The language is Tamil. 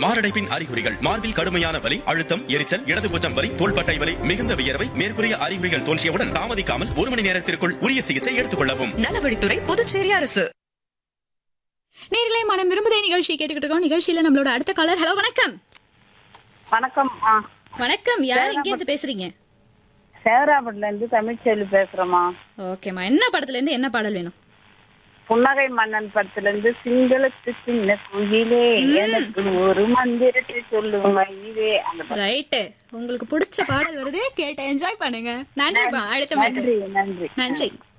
மாரடைப்பின் அறிகுறிகள் மார்பில் கடுமையான வலி அழுத்தம் எரிச்சல் இடதுபூச்சம் வலி தோள்பட்டை வலி மிகுந்த வியர்வை மேற்கூறிய அறிகுறிகள் தோன்றியவுடன் தாமதிக்காமல் ஒரு மணி நேரத்திற்குள் உரிய சிகிச்சை எடுத்துக் கொள்ளவும் நலவழித்துறை புதுச்சேரி அரசு நேரிலே மனம் விரும்புதே நிகழ்ச்சி கேட்டுக்கிட்டு இருக்கோம் நிகழ்ச்சியில நம்மளோட அடுத்த காலர் ஹலோ வணக்கம் வணக்கம் ஆ வணக்கம் யார் இங்க இருந்து பேசுறீங்க சேவராப்பட்டில இருந்து தமிழ்ச்செல்வி பேசுறேம்மா ஓகேம்மா என்ன படத்துல இருந்து என்ன பாடல் வேணும் புன்னகை மன்னன் படத்துல இருந்து சிங்களத்து சின்ன குயிலே எனக்கு ஒரு மந்திரத்தை சொல்லும் மயிலே அந்த படம். ரைட்டு உங்களுக்கு பிடிச்ச பாடல் வருது கேட்டு என்ஜாய் பண்ணுங்க நன்றிப்பா அடுத்த match. நன்றி நன்றி நன்றி